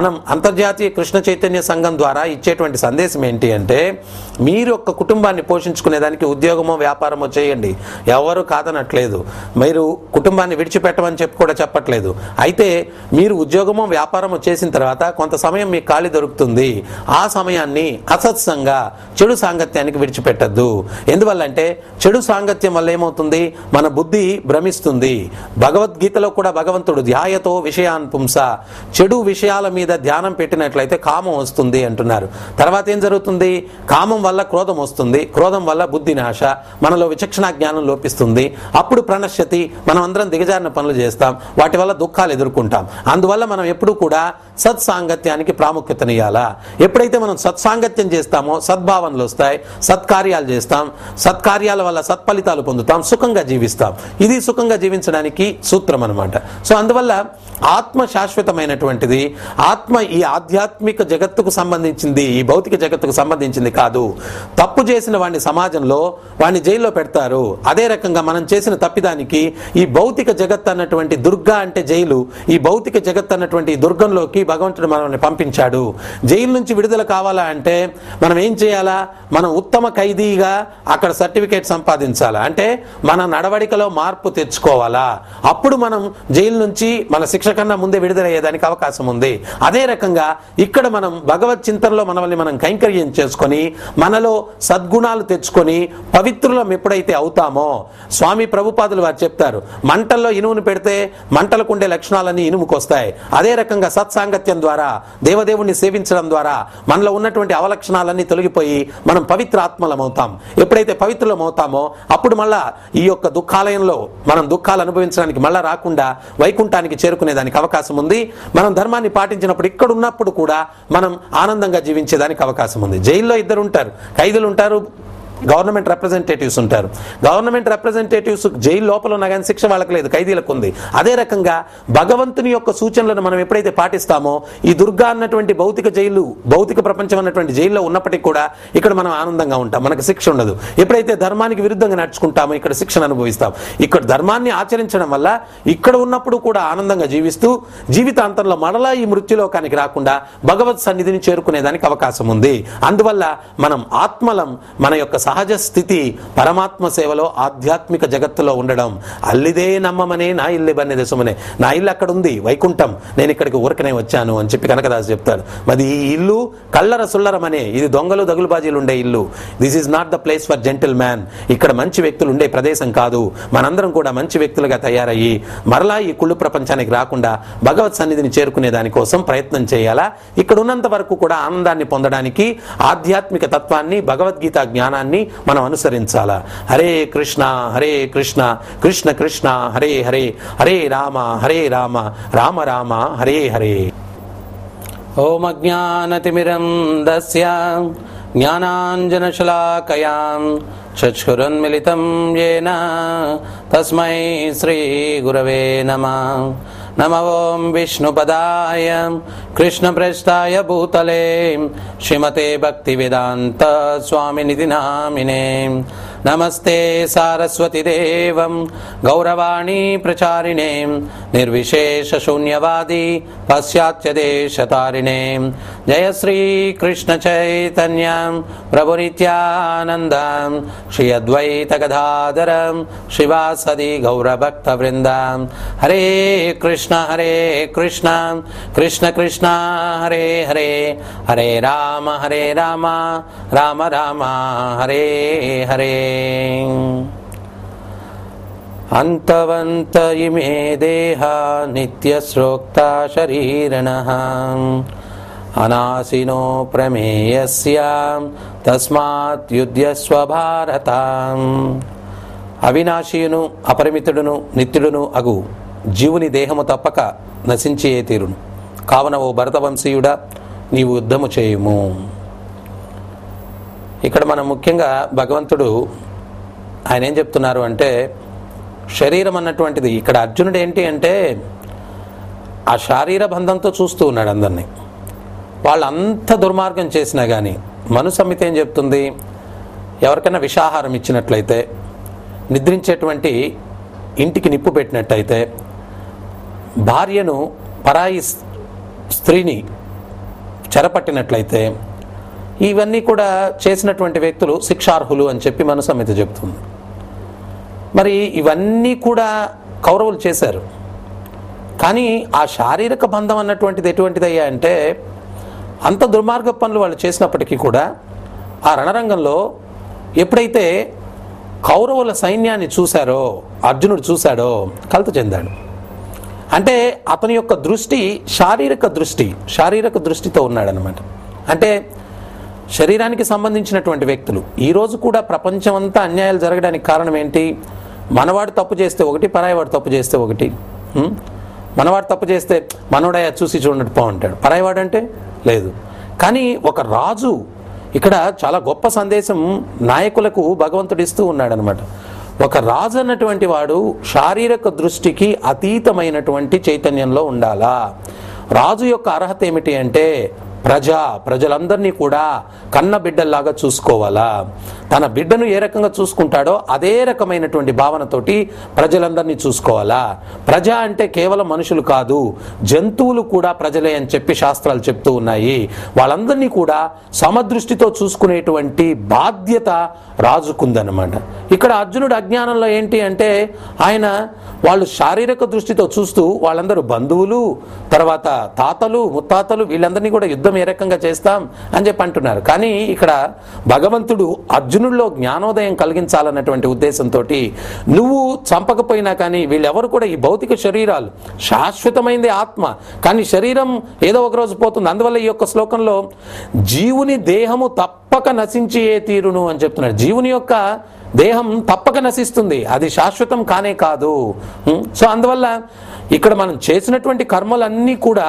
మనం అంతర్జాతీయ కృష్ణ చైతన్య సంఘం ద్వారా ఇచ్చేటువంటి సందేశం ఏంటి అంటే మీరు ఒక కుటుంబాన్ని పోషించుకునేదానికి ఉద్యోగమో వ్యాపారమో చేయండి ఎవరు కాదనట్లేదు మీరు కుటుంబాన్ని విడిచిపెట్టమని చెప్పి కూడా చెప్పట్లేదు అయితే మీరు ఉద్యోగమో వ్యాపారమో చేసిన తర్వాత కొంత సమయం మీకు ఖాళీ దొరుకుతుంది ఆ సమయాన్ని అసత్సంగా చెడు సాంగత్యానికి విడిచిపెట్టద్దు ఎందువల్లంటే చెడు సాంగత్యం వల్ల ఏమవుతుంది మన బుద్ధి భ్రమిస్తుంది భగవద్గీతలో కూడా భగవంతుడు ధ్యాయతో విషయాన్ పుంస చెడు విషయాల మీద ధ్యానం పెట్టినట్లయితే కామం వస్తుంది అంటున్నారు తర్వాత ఏం జరుగుతుంది కామం వల్ల క్రోధం వస్తుంది క్రోధం వల్ల బుద్ధి నాశ మనలో విచక్షణ జ్ఞానం లోపిస్తుంది అప్పుడు ప్రణశ్యతి మనం అందరం దిగజారిన పనులు చేస్తాం వాటి వల్ల దుఃఖాలు ఎదుర్కొంటాం అందువల్ల మనం ఎప్పుడు కూడా సత్సాంగత్యానికి ప్రాముఖ్యతనియాలా ఎప్పుడైతే మనం సత్సాంగత్యం చేస్తామో సద్భావనలు వస్తాయి సత్కార్యాలు చేస్తాం సత్కార్యాల వల్ల సత్ఫలితాలు పొందుతాం సుఖంగా జీవిస్తాం ఇది సుఖంగా జీవించడానికి సూత్రం అనమాట సో అందువల్ల ఆత్మ శాశ్వతమైనటువంటిది ఆత్మ ఈ ఆధ్యాత్మిక జగత్తుకు సంబంధించింది ఈ భౌతిక జగత్తుకు సంబంధించింది కాదు తప్పు చేసిన వాడిని సమాజంలో వాడిని జైల్లో పెడతారు అదే రకంగా మనం చేసిన తప్పిదానికి ఈ భౌతిక జగత్ అన్నటువంటి దుర్గా అంటే జైలు ఈ భౌతిక జగత్ అన్నటువంటి ఈ దుర్గంలోకి భగవంతుడు మనల్ని పంపించాడు జైలు నుంచి విడుదల కావాలా అంటే మనం ఏం చేయాలా మనం ఉత్తమ ఖైదీగా అక్కడ సర్టిఫికేట్ సంపాదించాలా అంటే మన నడవడికలో మార్పు తెచ్చుకోవాలా అప్పుడు మనం జైలు నుంచి మన శిక్ష కన్నా ముందే విడుదలయ్యేదానికి అవకాశం ఉంది అదే రకంగా ఇక్కడ మనం భగవత్ చింతనలో మనల్ని మనం కైంకర్యం చేసుకొని మనలో సద్గుణాలు తెచ్చుకొని పవిత్రులం ఎప్పుడైతే అవుతామో స్వామి ప్రభుపాదులు వారు చెప్తారు మంటల్లో ఇనుమును పెడితే మంటలకు ఉండే లక్షణాలన్నీ ఇనుముకు వస్తాయి అదే రకంగా సత్సాంగత్యం ద్వారా దేవదేవుణ్ణి సేవించడం ద్వారా మనలో ఉన్నటువంటి అవలక్షణాలన్నీ తొలగిపోయి మనం పవిత్ర ఆత్మలం అవుతాం ఎప్పుడైతే పవిత్రులం అవుతామో అప్పుడు మళ్ళా ఈ యొక్క దుఃఖాలయంలో మనం దుఃఖాలు అనుభవించడానికి మళ్ళా రాకుండా వైకుంఠానికి చేరుకునేదానికి అవకాశం ఉంది మనం ధర్మాన్ని పాటించినప్పుడు ఇక్కడ ఉన్నప్పుడు కూడా మనం ఆనందంగా జీవించేదానికి అవకాశం ఉంది జైల్లో ఇద్దరు ఉంటారు ఖైదీలు ఉంటారు గవర్నమెంట్ రిప్రజెంటేటివ్స్ ఉంటారు గవర్నమెంట్ రిప్రజెంటేటివ్స్ జైలు లోపల ఉన్నా కానీ శిక్ష వాళ్ళకి లేదు ఖైదీలకు ఉంది అదే రకంగా భగవంతుని యొక్క సూచనలను మనం ఎప్పుడైతే పాటిస్తామో ఈ దుర్గా అన్నటువంటి భౌతిక జైలు భౌతిక ప్రపంచం అన్నటువంటి జైల్లో ఉన్నప్పటికీ కూడా ఇక్కడ మనం ఆనందంగా ఉంటాం మనకు శిక్ష ఉండదు ఎప్పుడైతే ధర్మానికి విరుద్ధంగా నడుచుకుంటామో ఇక్కడ శిక్షను అనుభవిస్తాం ఇక్కడ ధర్మాన్ని ఆచరించడం వల్ల ఇక్కడ ఉన్నప్పుడు కూడా ఆనందంగా జీవిస్తూ జీవితాంతంలో మరలా ఈ మృత్యులోకానికి రాకుండా భగవత్ సన్నిధిని చేరుకునేదానికి అవకాశం ఉంది అందువల్ల మనం ఆత్మలం మన యొక్క సహజ స్థితి పరమాత్మ సేవలో ఆధ్యాత్మిక జగత్తులో ఉండడం అల్లిదే నమ్మమనే నా ఇల్లు బన్నే దేశమనే నా ఇల్లు అక్కడ ఉంది వైకుంఠం నేను ఇక్కడికి ఊరకనే వచ్చాను అని చెప్పి కనకదాస్ చెప్తాడు మరి ఈ ఇల్లు కల్లర సుల్లరమనే ఇది దొంగలు దగులుబాజీలు ఉండే ఇల్లు this is not the place for gentleman ఇక్కడ మంచి వ్యక్తులు ఉండే ప్రదేశం కాదు మనందరం కూడా మంచి వ్యక్తులుగా తయారయ్యి మరలా ఈ కుళ్ళు ప్రపంచానికి రాకుండా భగవత్ సన్నిధిని చేరుకునే దానికోసం ప్రయత్నం చేయాలా ఇక్కడ ఉన్నంత వరకు కూడా ఆనందాన్ని పొందడానికి ఆధ్యాత్మిక తత్వాన్ని భగవద్గీత జ్ఞానాన్ని మనం అనుసరించాలా హరే కృష్ణ హరే కృష్ణ కృష్ణ కృష్ణ హరే హరే హరే రామ హరే రామ రామ రామ హరే హరే ఓం అజ్ఞానతిమిరం దస్య జ్ఞానాంజనశలాకయాం చక్షురున్మిళితం येन తస్మై శ్రీగురవే నమ నమ ఓం విష్ణుపదాయ కృష్ణప్రస్థాయ భూతలే శ్రీమతే భక్తివేదాంత స్వామినిధి నామినే నమస్తే సారస్వతిదేవం గౌరవాణి ప్రచారిణే నిర్విశేషశూన్యవాది పాశ్చాత్యదేశతారిణే జయ శ్రీకృష్ణ చైతన్య ప్రభు నిత్యానంద శ్రీ అద్వైత గదాధరం శివాసది గౌరభక్త వృంద హరే కృష్ణ హరే కృష్ణ కృష్ణ కృష్ణ హరే హరే హరే రామ హరే రామ రామ రామ హరే హరే అంతవంత ఇమే దేహ నిత్యశ్రోక్త శరీరిణ అనాశినో ప్రమేయస్య తస్మాత్ యుధ్యస్వ భారత అవినాశీయును అపరిమితుడును నిత్యుడును అగు జీవుని దేహము తప్పక నశించే తీరును కావున ఓ భరతవంశీయుడా నీవు యుద్ధము చేయుము ఇక్కడ మనం ముఖ్యంగా భగవంతుడు ఆయన ఏం చెప్తున్నారు అంటే శరీరం అన్నటువంటిది ఇక్కడ అర్జునుడు ఏంటి అంటే ఆ శారీర బంధంతో చూస్తూ ఉన్నాడు అందరినీ వాళ్ళు అంత దుర్మార్గం చేసినా కానీ మను సమితి ఏం చెప్తుంది ఎవరికైనా విషాహారం ఇచ్చినట్లయితే నిద్రించేటువంటి ఇంటికి నిప్పు పెట్టినట్టయితే భార్యను పరాయి స్- స్త్రీని చెరపట్టినట్లయితే ఇవన్నీ కూడా చేసినటువంటి వ్యక్తులు శిక్షార్హులు అని చెప్పి మన సమితి చెప్తుంది మరి ఇవన్నీ కూడా కౌరవులు చేశారు కానీ ఆ శారీరక బంధం అన్నటువంటిది ఎటువంటిదయ్యా అంటే అంత దుర్మార్గ పనులు వాళ్ళు చేసినప్పటికీ కూడా ఆ రణరంగంలో ఎప్పుడైతే కౌరవుల సైన్యాన్ని చూశారో అర్జునుడు చూశాడో కలత చెందాడు అంటే అతని యొక్క దృష్టి శారీరక దృష్టి శారీరక దృష్టితో ఉన్నాడనమాట అంటే శరీరానికి సంబంధించినటువంటి వ్యక్తులు ఈరోజు కూడా ప్రపంచం అంతా అన్యాయాలు జరగడానికి కారణం ఏంటి మనవాడు తప్పు చేస్తే ఒకటి పరాయివాడు తప్పు చేస్తే ఒకటి ఉం? మనవాడు తప్పు చేస్తే మనోడయ్యా చూసి చూడనట్టు బాగుంటాడు పరాయివాడు అంటే లేదు కానీ ఒక రాజు ఇక్కడ చాలా గొప్ప సందేశం నాయకులకు భగవంతుడు ఇస్తూ ఉన్నాడనమాట ఒక రాజు అన్నటువంటి వాడు శారీరక దృష్టికి అతీతమైనటువంటి చైతన్యంలో ఉండాలా రాజు యొక్క అర్హత ఏమిటి అంటే ప్రజ ప్రజలందరినీ కూడా కన్న బిడ్డల్లాగా చూసుకోవాలా తన బిడ్డను ఏ రకంగా చూసుకుంటాడో అదే రకమైనటువంటి భావనతోటి ప్రజలందరినీ చూసుకోవాలా ప్రజ అంటే కేవలం మనుషులు కాదు జంతువులు కూడా ప్రజలే అని చెప్పి శాస్త్రాలు చెప్తూ ఉన్నాయి వాళ్ళందరినీ కూడా సమదృష్టితో చూసుకునేటువంటి బాధ్యత రాజుకుందనమాట ఇక్కడ అర్జునుడు అజ్ఞానంలో ఏంటి అంటే ఆయన వాళ్ళు శారీరక దృష్టితో చూస్తూ వాళ్ళందరూ బంధువులు తర్వాత తాతలు ముత్తాతలు వీళ్ళందరినీ కూడా యుద్ధం ఏ రకంగా చేస్తాం అని చెప్పి అంటున్నారు కానీ ఇక్కడ భగవంతుడు అర్జునుడిలో జ్ఞానోదయం కలిగించాలన్నటువంటి ఉద్దేశంతో నువ్వు చంపకపోయినా కానీ వీళ్ళెవరు కూడా ఈ భౌతిక శరీరాలు శాశ్వతమైంది ఆత్మ కానీ శరీరం ఏదో ఒక రోజు పోతుంది అందువల్ల ఈ యొక్క శ్లోకంలో జీవుని దేహము తప్పక నశించి ఏ తీరును అని చెప్తున్నాడు జీవుని యొక్క దేహం తప్పక నశిస్తుంది అది శాశ్వతం కానే కాదు ఉం? సో అందువల్ల ఇక్కడ మనం చేసినటువంటి కర్మలన్నీ కూడా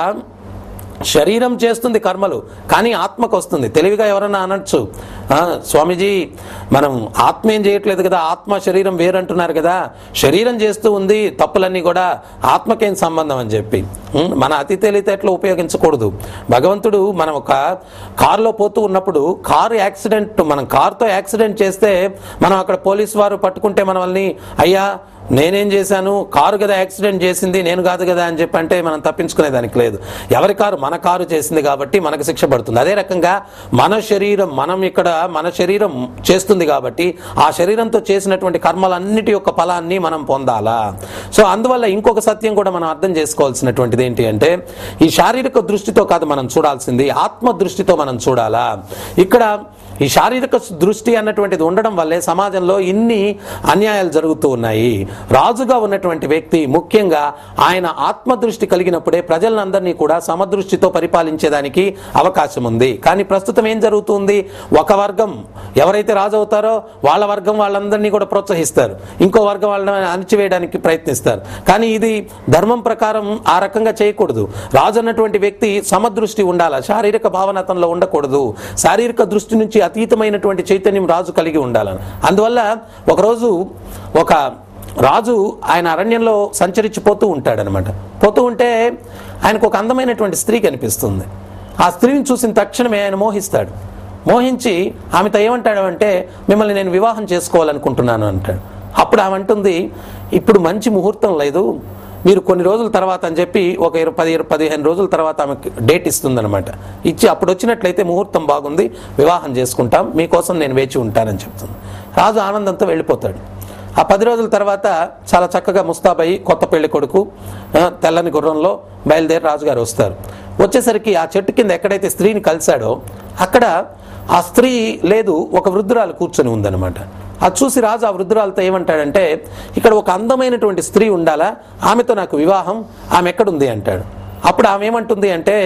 శరీరం చేస్తుంది కర్మలు కానీ ఆత్మకు వస్తుంది తెలివిగా ఎవరన్నా అనొచ్చు "ఆ, స్వామీజీ మనం ఆత్మ ఏం చేయట్లేదు కదా ఆత్మ శరీరం వేరంటున్నారు కదా శరీరం చేస్తూ ఉంది తప్పులన్నీ కూడా ఆత్మకేం సంబంధం అని చెప్పి ఉం? మన అతి తెలివితేటలు ఉపయోగించకూడదు భగవంతుడు మనం ఒక కారులో పోతూ ఉన్నప్పుడు కారు యాక్సిడెంట్ మనం కారుతో యాక్సిడెంట్ చేస్తే మనం అక్కడ పోలీస్ వారు పట్టుకుంటే మనల్ని అయ్యా నేనేం చేశాను కారు కదా యాక్సిడెంట్ చేసింది నేను కాదు కదా అని చెప్పి అంటే మనం తప్పించుకునేదానికి లేదు ఎవరి కారు మన కారు చేసింది కాబట్టి మనకు శిక్ష పడుతుంది అదే రకంగా మన శరీరం మనం ఇక్కడ మన శరీరం చేస్తుంది కాబట్టి ఆ శరీరంతో చేసినటువంటి కర్మలన్నిటి యొక్క ఫలాన్ని మనం పొందాలా సో అందువల్ల ఇంకొక సత్యం కూడా మనం అర్థం చేసుకోవాల్సినటువంటిది ఏంటి అంటే ఈ శారీరక దృష్టితో కాదు మనం చూడాల్సింది ఆత్మ దృష్టితో మనం చూడాలా ఇక్కడ ఈ శారీరక దృష్టి అన్నటువంటిది ఉండడం వల్లే సమాజంలో ఇన్ని అన్యాయాలు జరుగుతూ ఉన్నాయి రాజుగా ఉన్నటువంటి వ్యక్తి ముఖ్యంగా ఆయన ఆత్మ దృష్టి కలిగినప్పుడే ప్రజలందరినీ కూడా సమదృష్టితో పరిపాలించేదానికి అవకాశం ఉంది కానీ ప్రస్తుతం ఏం జరుగుతుంది ఒక వర్గం ఎవరైతే రాజు అవుతారో వాళ్ళ వర్గం వాళ్ళందరినీ కూడా ప్రోత్సహిస్తారు ఇంకో వర్గం వాళ్ళని అణిచివేయడానికి ప్రయత్నిస్తారు కానీ ఇది ధర్మం ప్రకారం ఆ రకంగా చేయకూడదు రాజు అన్నటువంటి వ్యక్తి సమదృష్టి ఉండాలి శారీరక భావన అతనిలో ఉండకూడదు శారీరక దృష్టి నుంచి అతీతమైనటువంటి చైతన్యం రాజు కలిగి ఉండాలని అందువల్ల ఒకరోజు ఒక రాజు ఆయన అరణ్యంలో సంచరించి పోతూ ఉంటాడనమాట పోతూ ఉంటే ఆయనకు ఒక అందమైనటువంటి స్త్రీ కనిపిస్తుంది ఆ స్త్రీని చూసిన తక్షణమే ఆయన మోహిస్తాడు మోహించి ఆమెతో ఏమంటాడు అంటే మిమ్మల్ని నేను వివాహం చేసుకోవాలనుకుంటున్నాను అంటాడు అప్పుడు ఆమె అంటుంది ఇప్పుడు మంచి ముహూర్తం లేదు మీరు కొన్ని రోజుల తర్వాత అని చెప్పి ఒక ఇరవై పది పదిహేను రోజుల తర్వాత ఆమెకి డేట్ ఇస్తుందన్నమాట ఇచ్చి అప్పుడు వచ్చినట్లయితే ముహూర్తం బాగుంది వివాహం చేసుకుంటాం మీకోసం నేను వేచి ఉంటానని చెప్తుంది రాజు ఆనందంతో వెళ్ళిపోతాడు ఆ పది రోజుల తర్వాత చాలా చక్కగా ముస్తాబయ్యి కొత్త పెళ్లి కొడుకు ఆ, తెల్లని గుర్రంలో బయలుదేరి రాజుగారు వస్తారు వచ్చేసరికి ఆ చెట్టు కింద ఎక్కడైతే స్త్రీని కలిశాడో అక్కడ ఆ స్త్రీ లేదు ఒక వృద్ధురాలు కూర్చొని ఉందన్నమాట అది చూసి రాజు ఆ వృద్ధురాలతో ఏమంటాడంటే ఇక్కడ ఒక అందమైనటువంటి స్త్రీ ఉండాలా ఆమెతో నాకు వివాహం ఆమె ఎక్కడుంది అంటాడు అప్పుడు ఆమె ఏమంటుంది అంటే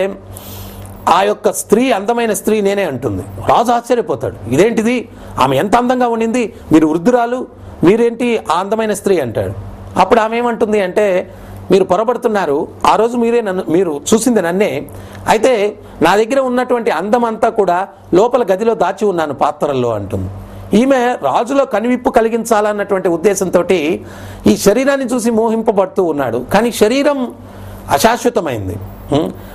ఆ యొక్క స్త్రీ అందమైన స్త్రీ నేనే అంటుంది రాజు ఆశ్చర్యపోతాడు ఇదేంటిది ఆమె ఎంత అందంగా ఉండింది మీరు వృద్ధురాలు మీరేంటి ఆ అందమైన స్త్రీ అంటాడు అప్పుడు ఆమె ఏమంటుంది అంటే మీరు పొరపడుతున్నారు ఆ రోజు మీరే నన్ను మీరు చూసింది నన్నే అయితే నా దగ్గర ఉన్నటువంటి అందం అంతా కూడా లోపల గదిలో దాచి ఉన్నాను పాత్రల్లో అంటుంది ఈమె రాజులో కనివిప్పు కలిగించాలన్నటువంటి ఉద్దేశంతో ఈ శరీరాన్ని చూసి మోహింపబడుతూ ఉన్నాడు కానీ శరీరం అశాశ్వతమైంది ఉం?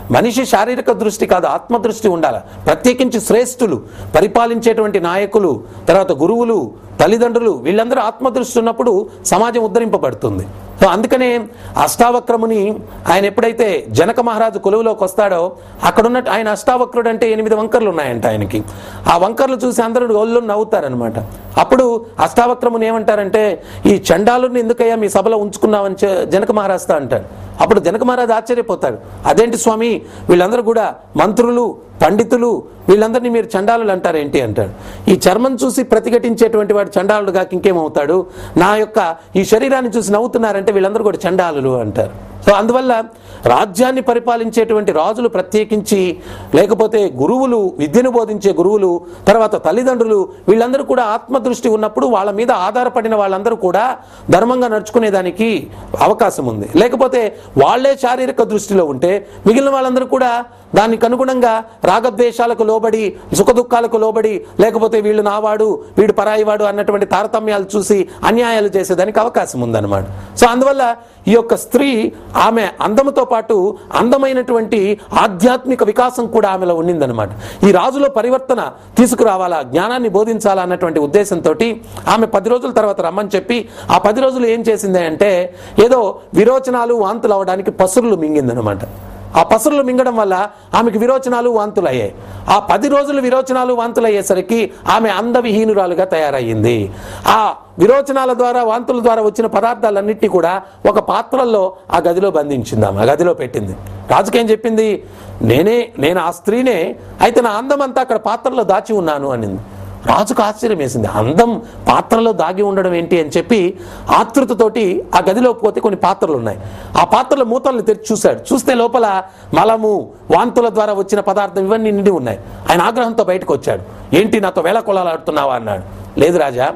మనిషి శారీరక దృష్టి కాదు ఆత్మదృష్టి ఉండాలి ప్రత్యేకించి శ్రేష్ఠులు పరిపాలించేటువంటి నాయకులు తర్వాత గురువులు తల్లిదండ్రులు వీళ్ళందరూ ఆత్మదృష్టి ఉన్నప్పుడు సమాజం ఉద్ధరింపబడుతుంది సో అందుకనే అష్టావక్రముని ఆయన ఎప్పుడైతే జనక మహారాజు కొలువులోకి వస్తాడో అక్కడున్న ఆయన అష్టావక్రుడు అంటే ఎనిమిది వంకర్లు ఉన్నాయంట ఆయనకి ఆ వంకర్లు చూసి అందరూ ఒళ్ళు నవ్వుతారనమాట అప్పుడు అష్టావక్రముని ఏమంటారంటే ఈ చండాలుని ఎందుకయ్యా మీ సభలో ఉంచుకున్నావని చె- జనక మహారాజుతో అంటాడు అప్పుడు జనక మహారాజు ఆశ్చర్యపోతాడు అదేంటి స్వామి వీళ్ళందరూ కూడా మంత్రులు పండితులు వీళ్ళందరినీ మీరు చండాలులు అంటారేంటి అంటాడు ఈ చర్మం చూసి ప్రతిఘటించేటువంటి వాడు చండాలుడు కాక ఇంకేమవుతాడు నా యొక్క ఈ శరీరాన్ని చూసి నవ్వుతున్నారంటే వీళ్ళందరూ కూడా చండాలులు అంటారు సో అందువల్ల రాజ్యాన్ని పరిపాలించేటువంటి రాజులు ప్రత్యేకించి లేకపోతే గురువులు విద్యను బోధించే గురువులు తర్వాత తల్లిదండ్రులు వీళ్ళందరూ కూడా ఆత్మదృష్టి ఉన్నప్పుడు వాళ్ళ మీద ఆధారపడిన వాళ్ళందరూ కూడా ధర్మంగా నడుచుకునేదానికి అవకాశం ఉంది లేకపోతే వాళ్ళే శారీరక దృష్టిలో ఉంటే మిగిలిన వాళ్ళందరూ కూడా దానికి అనుగుణంగా రాగద్వేషాలకు లోబడి సుఖదుఖాలకు లోబడి లేకపోతే వీళ్ళు నావాడు వీడు పరాయివాడు అన్నటువంటి తారతమ్యాలు చూసి అన్యాయాలు చేసేదానికి అవకాశం ఉందన్నమాట సో అందువల్ల ఈ యొక్క స్త్రీ ఆమె అందముతో పాటు అందమైనటువంటి ఆధ్యాత్మిక వికాసం కూడా ఆమెలో ఉండిందనమాట ఈ రాజులో పరివర్తన తీసుకురావాలా జ్ఞానాన్ని బోధించాలా అన్నటువంటి ఉద్దేశంతో ఆమె పది రోజుల తర్వాత రమ్మని చెప్పి ఆ పది రోజులు ఏం చేసింది అంటే ఏదో విరోచనాలు వాంతులు అవడానికి పసురులు మింగిందనమాట ఆ పసరులు మింగడం వల్ల ఆమెకు విరోచనాలు వాంతులు అయ్యాయి ఆ పది రోజులు విరోచనాలు వాంతులు అయ్యేసరికి ఆమె అందవిహీనురాలుగా తయారయ్యింది ఆ విరోచనాల ద్వారా వాంతుల ద్వారా వచ్చిన పదార్థాలన్నింటినీ కూడా ఒక పాత్రల్లో ఆ గదిలో బంధించింది ఆమె ఆ గదిలో పెట్టింది రాజుకేం చెప్పింది నేనే నేను ఆ స్త్రీనే అయితే నా అందం అంతా అక్కడ పాత్రలో దాచి ఉన్నాను అనింది రాజుకు ఆశ్చర్యం వేసింది అందం పాత్రలో దాగి ఉండడం ఏంటి అని చెప్పి ఆతృతతోటి ఆ గదిలో పోతే కొన్ని పాత్రలు ఉన్నాయి ఆ పాత్రల మూతలను తెరిచి చూశాడు చూస్తే లోపల మలము వాంతుల ద్వారా వచ్చిన పదార్థం ఇవన్నీ నిండి ఉన్నాయి ఆయన ఆగ్రహంతో బయటకు వచ్చాడు ఏంటి నాతో వేళ కొలాలాడుతున్నావా అన్నాడు లేదు రాజా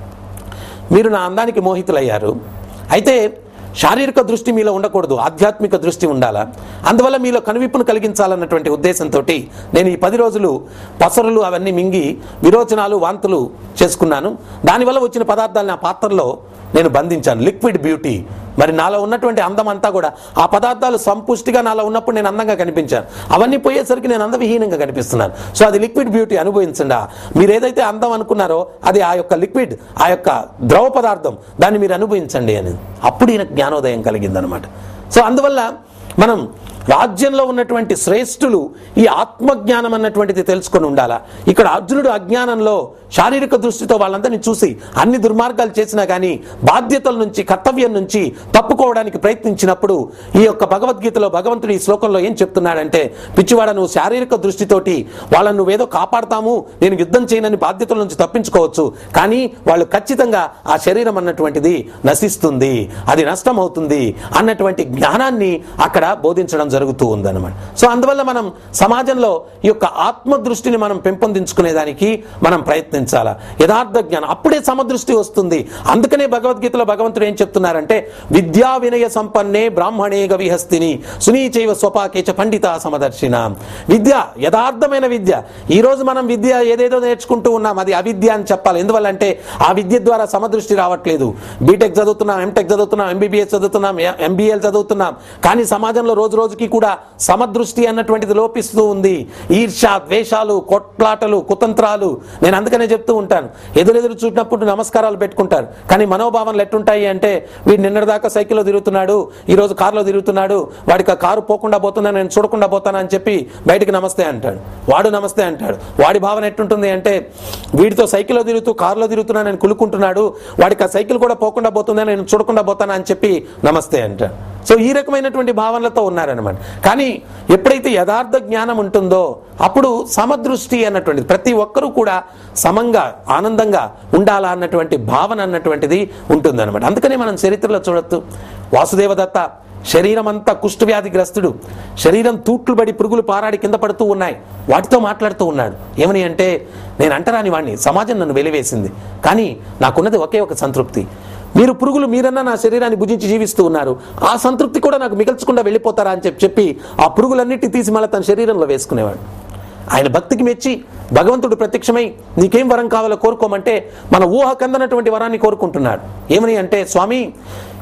మీరు నా అందానికి మోహితులయ్యారు అయితే శారీరక దృష్టి మీలో ఉండకూడదు ఆధ్యాత్మిక దృష్టి ఉండాలా అందువల్ల మీలో కనువిప్పును కలిగించాలన్నటువంటి ఉద్దేశంతో నేను ఈ పది రోజులు పసరులు అవన్నీ మింగి విరోచనాలు వాంతులు చేసుకున్నాను దానివల్ల వచ్చిన పదార్థాలను ఆ పాత్రలో నేను బంధించాను లిక్విడ్ బ్యూటీ మరి నాలో ఉన్నటువంటి అందం అంతా కూడా ఆ పదార్థాలు సంపుష్టిగా నాలో ఉన్నప్పుడు నేను అందంగా కనిపించాను అవన్నీ పోయేసరికి నేను అందవిహీనంగా కనిపిస్తున్నాను సో అది లిక్విడ్ బ్యూటీ అనుభవించండి మీరు ఏదైతే అందం అనుకున్నారో అది ఆ యొక్క లిక్విడ్ ఆ యొక్క ద్రవ పదార్థం దాన్ని మీరు అనుభవించండి అని అప్పుడు ఈయన జ్ఞానోదయం కలిగిందనమాట సో అందువల్ల మనం రాజ్యంలో ఉన్నటువంటి శ్రేష్ఠులు ఈ ఆత్మజ్ఞానం అన్నటువంటిది తెలుసుకొని ఉండాలా ఇక్కడ అర్జునుడు అజ్ఞానంలో శారీరక దృష్టితో వాళ్ళందరినీ చూసి అన్ని దుర్మార్గాలు చేసినా కానీ బాధ్యతల నుంచి కర్తవ్యం నుంచి తప్పుకోవడానికి ప్రయత్నించినప్పుడు ఈ యొక్క భగవద్గీతలో భగవంతుడు ఈ శ్లోకంలో ఏం చెప్తున్నాడంటే పిచ్చివాడ నువ్వు శారీరక దృష్టితోటి వాళ్ళని నువ్వేదో కాపాడతాము నేను యుద్ధం చేయనని బాధ్యతల నుంచి తప్పించుకోవచ్చు కానీ వాళ్ళు ఖచ్చితంగా ఆ శరీరం అన్నటువంటిది నశిస్తుంది అది నష్టం అవుతుంది అన్నటువంటి జ్ఞానాన్ని అక్కడ బోధించడం జరుగుతూ ఉందన్నమాట సో అందువల్ల మనం సమాజంలో ఈ యొక్క ఆత్మ దృష్టిని మనం పెంపొందించుకునేదానికి మనం ప్రయత్నించాలా యథార్థ జ్ఞానం అప్పుడే సమదృష్టి వస్తుంది అందుకనే భగవద్గీతలో భగవంతుడు ఏం చెప్తున్నారంటే విద్యా వినయ సంపన్నే బ్రాహ్మణే గవిహస్తిని సునీచైవ స్వపాకేచ పండిత సమదర్శిన విద్య యథార్థమైన విద్య ఈ రోజు మనం విద్య ఏదేదో నేర్చుకుంటూ ఉన్నాం అది అవిద్య అని చెప్పాలి ఎందువల్లంటే ఆ విద్య ద్వారా సమదృష్టి రావట్లేదు బీటెక్ చదువుతున్నాం ఎంటెక్ చదువుతున్నాం ఎంబీబీఎస్ చదువుతున్నాం ఎంబీఎల్ చదువుతున్నాం కానీ సమాజంలో రోజు రోజుకి కూడా సమదృష్టి అన్నటువంటిది లోపిస్తూ ఉంది ఈర్ష ద్వేషాలు కొట్లాటలు కుతంత్రాలు నేను అందుకనే చెప్తూ ఉంటాను ఎదురెదురు చూసినప్పుడు నమస్కారాలు పెట్టుకుంటారు కానీ మనోభావనలు ఎట్టుంటాయి అంటే వీడు నిన్నటిదాకా సైకిల్లో తిరుగుతున్నాడు ఈ రోజు కారులో తిరుగుతున్నాడు వాడికి ఆ కారు పోకుండా పోతుందా నేను చూడకుండా పోతానా అని చెప్పి బయటికి నమస్తే అంటాడు వాడు నమస్తే అంటాడు వాడి భావన ఎట్టుంటుంది అంటే వీడితో సైకిల్లో తిరుగుతూ కారులో తిరుగుతున్నా నేను కులుకుంటున్నాడు వాడికి ఆ సైకిల్ కూడా పోకుండా పోతుందా నేను చూడకుండా పోతానా అని చెప్పి నమస్తే అంటాడు సో ఈ రకమైనటువంటి భావనలతో ఉన్నారనమాట కానీ ఎప్పుడైతే యథార్థ జ్ఞానం ఉంటుందో అప్పుడు సమదృష్టి అన్నటువంటిది ప్రతి ఒక్కరూ కూడా సమంగా ఆనందంగా ఉండాలా అన్నటువంటి భావన అన్నటువంటిది ఉంటుందన్నమాట అందుకనే మనం చరిత్రలో చూడొచ్చు వాసుదేవదత్త శరీరం అంతా కుష్ఠవ్యాధిగ్రస్తుడు శరీరం తూట్లు పడి పురుగులు పారాడి కింద పడుతూ ఉన్నాయి వాటితో మాట్లాడుతూ ఉన్నాడు ఏమని అంటే నేను అంటరాని వాడిని సమాజం నన్ను వెలివేసింది కానీ నాకున్నది ఒకే ఒక సంతృప్తి మీరు పురుగులు మీరన్నా నా శరీరాన్ని భుజించి జీవిస్తూ ఉన్నారు ఆ సంతృప్తి కూడా నాకు మిగల్చకుండా వెళ్ళిపోతారా అని చెప్పి చెప్పి ఆ పురుగులన్నిటి తీసి మళ్ళీ తన శరీరంలో వేసుకునేవాడు ఆయన భక్తికి మెచ్చి భగవంతుడు ప్రత్యక్షమై నీకేం వరం కావాలో కోరుకోమంటే మన ఊహ కందనటువంటి వరాన్ని కోరుకుంటున్నాడు ఏమని అంటే స్వామి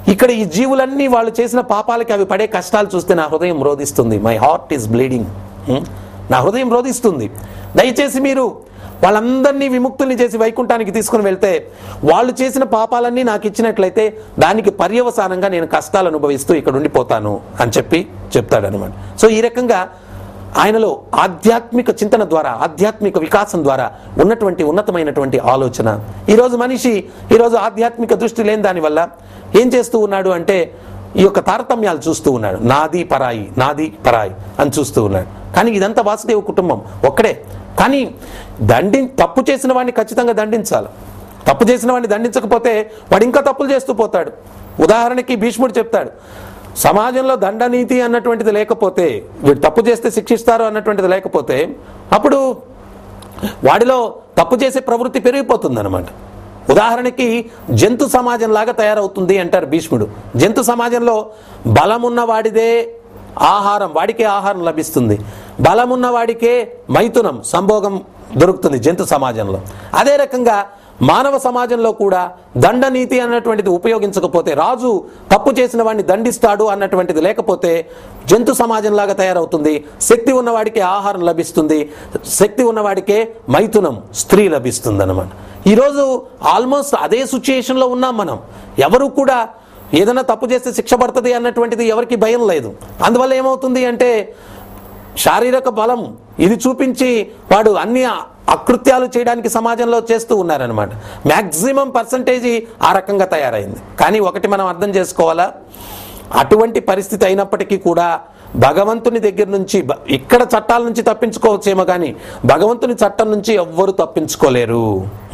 ఇక్కడ ఈ జీవులన్నీ వాళ్ళు చేసిన పాపాలకి అవి పడే కష్టాలు చూస్తే నా హృదయం రోధిస్తుంది మై హార్ట్ ఈస్ బ్లీడింగ్ నా హృదయం రోధిస్తుంది దయచేసి మీరు వాళ్ళందరినీ విముక్తుల్ని చేసి వైకుంఠానికి తీసుకుని వెళ్తే వాళ్ళు చేసిన పాపాలన్నీ నాకు ఇచ్చినట్లయితే దానికి పర్యవసానంగా నేను కష్టాలు అనుభవిస్తూ ఇక్కడ ఉండిపోతాను అని చెప్పి చెప్తాడనమాట సో ఈ రకంగా ఆయనలో ఆధ్యాత్మిక చింతన ద్వారా ఆధ్యాత్మిక వికాసం ద్వారా ఉన్నటువంటి ఉన్నతమైనటువంటి ఆలోచన ఈరోజు మనిషి ఈరోజు ఆధ్యాత్మిక దృష్టి లేని దానివల్ల ఏం చేస్తూ ఉన్నాడు అంటే ఈ యొక్క తారతమ్యాలు చూస్తూ ఉన్నాడు నాది పరాయి నాది పరాయి అని చూస్తూ ఉన్నాడు కానీ ఇదంతా వాసుదేవ కుటుంబం ఒక్కడే కానీ దండి తప్పు చేసిన వాడిని ఖచ్చితంగా దండించాలి తప్పు చేసిన వాడిని దండించకపోతే వాడు ఇంకా తప్పులు చేస్తూ పోతాడు ఉదాహరణకి భీష్ముడు చెప్తాడు సమాజంలో దండనీతి అన్నటువంటిది లేకపోతే వీడు తప్పు చేస్తే శిక్షిస్తారు అన్నటువంటిది లేకపోతే అప్పుడు వాడిలో తప్పు చేసే ప్రవృత్తి పెరిగిపోతుంది అనమాట ఉదాహరణకి జంతు సమాజం లాగా తయారవుతుంది అంటారు భీష్ముడు జంతు సమాజంలో బలమున్న వాడిదే ఆహారం వాడికే ఆహారం లభిస్తుంది బలమున్న వాడికే మైథునం సంభోగం దొరుకుతుంది జంతు సమాజంలో అదే రకంగా మానవ సమాజంలో కూడా దండనీతి అన్నటువంటిది ఉపయోగించకపోతే రాజు తప్పు చేసిన వాడిని దండిస్తాడు అన్నటువంటిది లేకపోతే జంతు సమాజంలాగా తయారవుతుంది శక్తి ఉన్నవాడికే ఆహారం లభిస్తుంది శక్తి ఉన్నవాడికే మైథునం స్త్రీ లభిస్తుంది అనమాట ఈరోజు ఆల్మోస్ట్ అదే సిచ్యుయేషన్లో ఉన్నాం మనం ఎవరు కూడా ఏదైనా తప్పు చేస్తే శిక్ష పడుతుంది అన్నటువంటిది ఎవరికి భయం లేదు అందువల్ల ఏమవుతుంది అంటే శారీరక బలం ఇది చూపించి వాడు అన్ని అకృత్యాలు చేయడానికి సమాజంలో చేస్తూ ఉన్నారనమాట మ్యాక్సిమం పర్సంటేజీ ఆ రకంగా తయారైంది కానీ ఒకటి మనం అర్థం చేసుకోవాలా అటువంటి పరిస్థితి అయినప్పటికీ కూడా భగవంతుని దగ్గర నుంచి బ- ఇక్కడ చట్టాల నుంచి తప్పించుకోవచ్చేమో కానీ భగవంతుని చట్టం నుంచి ఎవ్వరు తప్పించుకోలేరు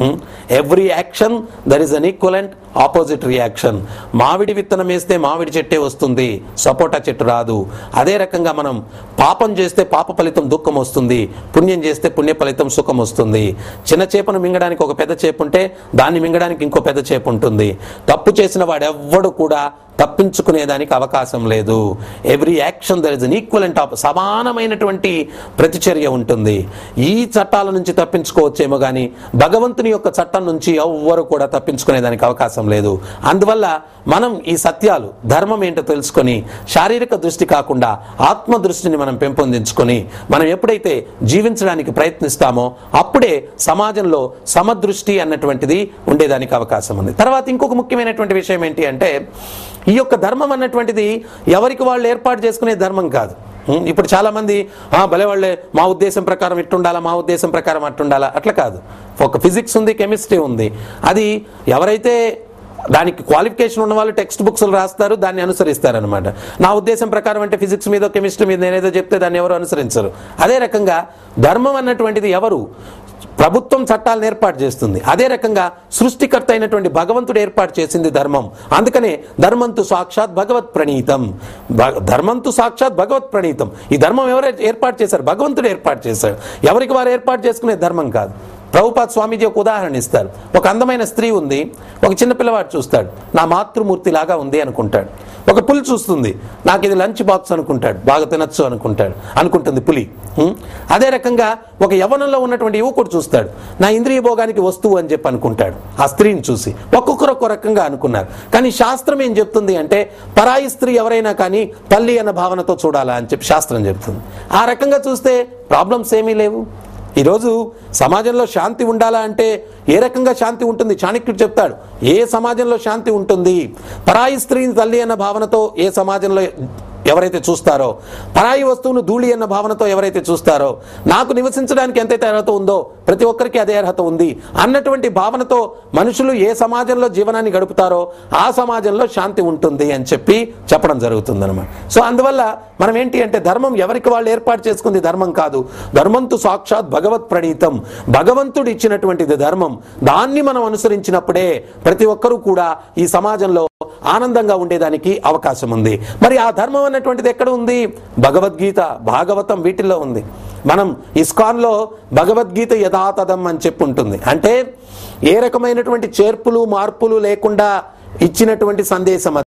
every action there is an equivalent opposite reaction మామిడి విత్తనం వేస్తే మామిడి చెట్టే వస్తుంది సపోటా చెట్టు రాదు అదే రకంగా మనం పాపం చేస్తే పాప ఫలితం దుఃఖం వస్తుంది పుణ్యం చేస్తే పుణ్య ఫలితం సుఖం వస్తుంది చిన్న చేపను మింగడానికి ఒక పెద్ద చేప ఉంటే దాన్ని మింగడానికి ఇంకో పెద్ద చేప ఉంటుంది తప్పు చేసిన వాడెవ్వడు కూడా తప్పించుకునేదానికి అవకాశం లేదు every action there is an equivalent of సమానమైనటువంటి ప్రతిచర్య ఉంటుంది ఈ చట్టాల నుంచి తప్పించుకోవచ్చేమో కానీ భగవంతుని యొక్క చట్టం నుంచి ఎవ్వరు కూడా తప్పించుకునేదానికి అవకాశం లేదు అందువల్ల మనం ఈ సత్యాలు ధర్మం ఏంటో తెలుసుకొని శారీరక దృష్టి కాకుండా ఆత్మ దృష్టిని మనం పెంపొందించుకొని మనం ఎప్పుడైతే జీవించడానికి ప్రయత్నిస్తామో అప్పుడే సమాజంలో సమదృష్టి అన్నటువంటిది ఉండేదానికి అవకాశం ఉంది తర్వాత ఇంకొక ముఖ్యమైనటువంటి విషయం ఏంటి అంటే ఈ యొక్క ధర్మం అన్నటువంటిది ఎవరికి వాళ్ళు ఏర్పాటు చేసుకునే ధర్మం కాదు ఉం, ఇప్పుడు చాలా మంది "ఆ, భలే వాళ్ళే మా ఉద్దేశం ప్రకారం ఇట్టుండాలా మా ఉద్దేశం ప్రకారం అట్టుండాలా అట్లా కాదు ఒక ఫిజిక్స్ ఉంది కెమిస్ట్రీ ఉంది అది ఎవరైతే దానికి క్వాలిఫికేషన్ ఉన్న వాళ్ళు టెక్స్ట్ బుక్స్ రాస్తారు దాన్ని అనుసరిస్తారు అనమాట నా ఉద్దేశం ప్రకారం అంటే ఫిజిక్స్ మీద కెమిస్ట్రీ మీద నేనేదో చెప్తే దాన్ని ఎవరు అనుసరించరు అదే రకంగా ధర్మం అన్నటువంటిది ఎవరు ప్రభుత్వం చట్టాలను ఏర్పాటు చేస్తుంది అదే రకంగా సృష్టికర్త అయినటువంటి భగవంతుడు ఏర్పాటు చేసింది ధర్మం అందుకనే ధర్మంతు సాక్షాత్ భగవత్ ప్రణీతం భ- ధర్మంతు సాక్షాత్ భగవత్ ప్రణీతం ఈ ధర్మం ఎవరైతే ఏర్పాటు చేశారు భగవంతుడు ఏర్పాటు చేశాడు ఎవరికి వారు ఏర్పాటు చేసుకునే ధర్మం కాదు ప్రభుపాద్ స్వామీజీ ఒక ఉదాహరణ ఇస్తారు ఒక అందమైన స్త్రీ ఉంది ఒక చిన్న పిల్లవాడు చూస్తాడు నా మాతృమూర్తి లాగా ఉంది అనుకుంటాడు ఒక పులి చూస్తుంది నాకు ఇది లంచ్ బాక్స్ అనుకుంటాడు బాగా తినచ్చు అనుకుంటాడు అనుకుంటుంది పులి ఉం? అదే రకంగా ఒక యవనంలో ఉన్నటువంటి యువకుడు చూస్తాడు నా ఇంద్రియ భోగానికి వస్తువు అని చెప్పి అనుకుంటాడు ఆ స్త్రీని చూసి ఒక్కొక్కరు ఒక్కో రకంగా అనుకున్నారు కానీ శాస్త్రం ఏం చెప్తుంది అంటే పరాయి స్త్రీ ఎవరైనా కానీ తల్లి అన్న భావనతో చూడాలా అని చెప్పి శాస్త్రం చెప్తుంది ఆ రకంగా చూస్తే ప్రాబ్లమ్స్ ఏమీ లేవు ఈరోజు సమాజంలో శాంతి ఉండాలా అంటే ఏ రకంగా శాంతి ఉంటుంది చాణక్యుడు చెప్తాడు ఏ సమాజంలో శాంతి ఉంటుంది పరాయి స్త్రీని తల్లి అన్న భావనతో ఏ సమాజంలో ఎవరైతే చూస్తారో పరాయి వస్తువును ధూళి అన్న భావనతో ఎవరైతే చూస్తారో నాకు నివసించడానికి ఎంతైతే అర్హత ఉందో ప్రతి ఒక్కరికి అదే అర్హత ఉంది అన్నటువంటి భావనతో మనుషులు ఏ సమాజంలో జీవనాన్ని గడుపుతారో ఆ సమాజంలో శాంతి ఉంటుంది అని చెప్పి చెప్పడం జరుగుతుంది అనమాట సో అందువల్ల మనం ఏంటి అంటే ధర్మం ఎవరికి వాళ్ళు ఏర్పాటు చేసుకుంది ధర్మం కాదు ధర్మంతు సాక్షాత్ భగవత్ ప్రణీతం భగవంతుడు ఇచ్చినటువంటిది ధర్మం దాన్ని మనం అనుసరించినప్పుడే ప్రతి ఒక్కరూ కూడా ఈ సమాజంలో ఆనందంగా ఉండేదానికి అవకాశం ఉంది మరి ఆ ధర్మం అన్నటువంటిది ఎక్కడ ఉంది భగవద్గీత భాగవతం వీటిల్లో ఉంది మనం ఇస్కాన్లో భగవద్గీత యథాతథం అని చెప్పి ఉంటుంది అంటే ఏ రకమైనటువంటి చేర్పులు మార్పులు లేకుండా ఇచ్చినటువంటి సందేశం అది